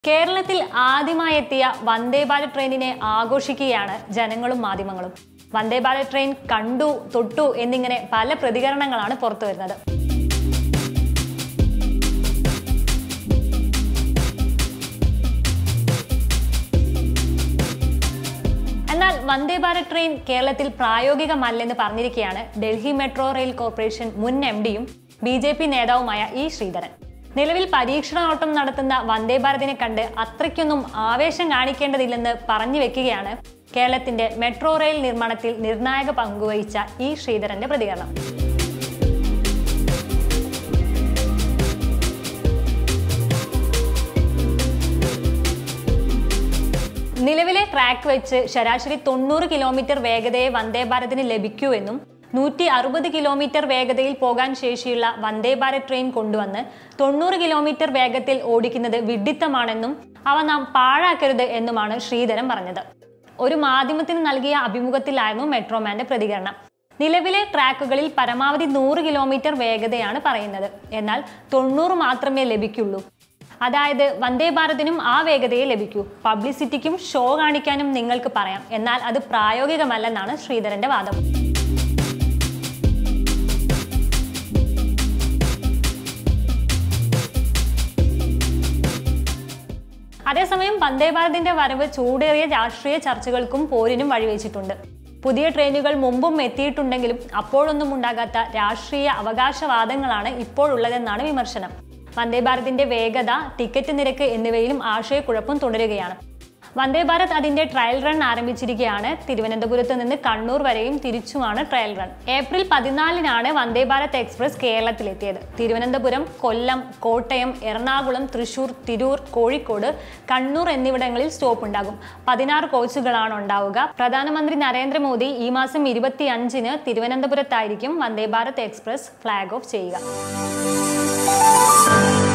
കേരളത്തിൽ ആദ്യമായി എത്തിയ വന്ദേ ഭാരത് ട്രെയിനിനെ ആഘോഷിക്കുകയാണ് ജനങ്ങളും മാധ്യമങ്ങളും വന്ദേ ഭാരത് ട്രെയിൻ കണ്ടു തൊട്ടു എന്നിങ്ങനെ പല പ്രതികരണങ്ങളാണ് പുറത്തു വരുന്നത് എന്നാൽ വന്ദേ ഭാരത് ട്രെയിൻ കേരളത്തിൽ പ്രായോഗികമല്ലെന്ന് പറഞ്ഞിരിക്കുകയാണ് ഡൽഹി മെട്രോ റെയിൽ കോർപ്പറേഷൻ മുൻ എം ഡിയും ബി ജെ പി നേതാവുമായ ഇ ശ്രീധരൻ നിലവിൽ പരീക്ഷണോട്ടം നടത്തുന്ന വന്ദേ ഭാരതിനെ കണ്ട് അത്രയ്ക്കൊന്നും ആവേശം കാണിക്കേണ്ടതില്ലെന്ന് പറഞ്ഞു വെക്കുകയാണ് കേരളത്തിന്റെ മെട്രോ റെയിൽ നിർമ്മാണത്തിൽ നിർണായക പങ്കുവഹിച്ച ഇ ശ്രീധരന്റെ പ്രതികരണം നിലവിലെ ട്രാക്ക് വെച്ച് ശരാശരി തൊണ്ണൂറ് കിലോമീറ്റർ വേഗതയെ വന്ദേ ഭാരതിന് ലഭിക്കൂ എന്നും നൂറ്റി അറുപത് കിലോമീറ്റർ വേഗതയിൽ പോകാൻ ശേഷിയുള്ള വന്ദേ ഭാരത് ട്രെയിൻ കൊണ്ടുവന്ന് തൊണ്ണൂറ് കിലോമീറ്റർ വേഗത്തിൽ ഓടിക്കുന്നത് വിഡ്ഢിത്തമാണെന്നും അവ നാം പാഴാക്കരുത് എന്നുമാണ് ശ്രീധരൻ പറഞ്ഞത് ഒരു മാധ്യമത്തിന് നൽകിയ അഭിമുഖത്തിലായിരുന്നു മെട്രോമാന്റെ പ്രതികരണം നിലവിലെ ട്രാക്കുകളിൽ പരമാവധി നൂറ് കിലോമീറ്റർ വേഗതയാണ് പറയുന്നത് എന്നാൽ തൊണ്ണൂറ് മാത്രമേ ലഭിക്കുള്ളൂ അതായത് വന്ദേ ഭാരതിനും ആ വേഗതയെ ലഭിക്കൂ പബ്ലിസിറ്റിക്കും ഷോ കാണിക്കാനും നിങ്ങൾക്ക് പറയാം എന്നാൽ അത് പ്രായോഗികമല്ലെന്നാണ് ശ്രീധരന്റെ വാദം അതേസമയം വന്ദേ ഭാരതിന്റെ വരവ് ചൂടേറിയ രാഷ്ട്രീയ ചർച്ചകൾക്കും പോരിനും വഴിവെച്ചിട്ടുണ്ട് പുതിയ ട്രെയിനുകൾ മുമ്പും എത്തിയിട്ടുണ്ടെങ്കിലും അപ്പോഴൊന്നും ഉണ്ടാകാത്ത രാഷ്ട്രീയ അവകാശവാദങ്ങളാണ് ഇപ്പോഴുള്ളതെന്നാണ് വിമർശനം വന്ദേ ഭാരതിന്റെ വേഗത ടിക്കറ്റ് നിരക്ക് എന്നിവയിലും ആശയക്കുഴപ്പം തുടരുകയാണ് വന്ദേ ഭാരത് അതിന്റെ ട്രയൽ റൺ ആരംഭിച്ചിരിക്കുകയാണ് തിരുവനന്തപുരത്ത് നിന്ന് കണ്ണൂർ വരെയും തിരിച്ചുമാണ് ട്രയൽ റൺ ഏപ്രിൽ പതിനാലിനാണ് വന്ദേ ഭാരത് എക്സ്പ്രസ് കേരളത്തിലെത്തിയത് തിരുവനന്തപുരം കൊല്ലം കോട്ടയം എറണാകുളം തൃശൂർ തിരൂർ കോഴിക്കോട് കണ്ണൂർ എന്നിവിടങ്ങളിൽ സ്റ്റോപ്പ് ഉണ്ടാകും പതിനാറ് കോച്ചുകളാണ് ഉണ്ടാവുക പ്രധാനമന്ത്രി നരേന്ദ്രമോദി ഈ മാസം ഇരുപത്തി അഞ്ചിന് തിരുവനന്തപുരത്തായിരിക്കും Vande Bharat express flag off ചെയ്യുക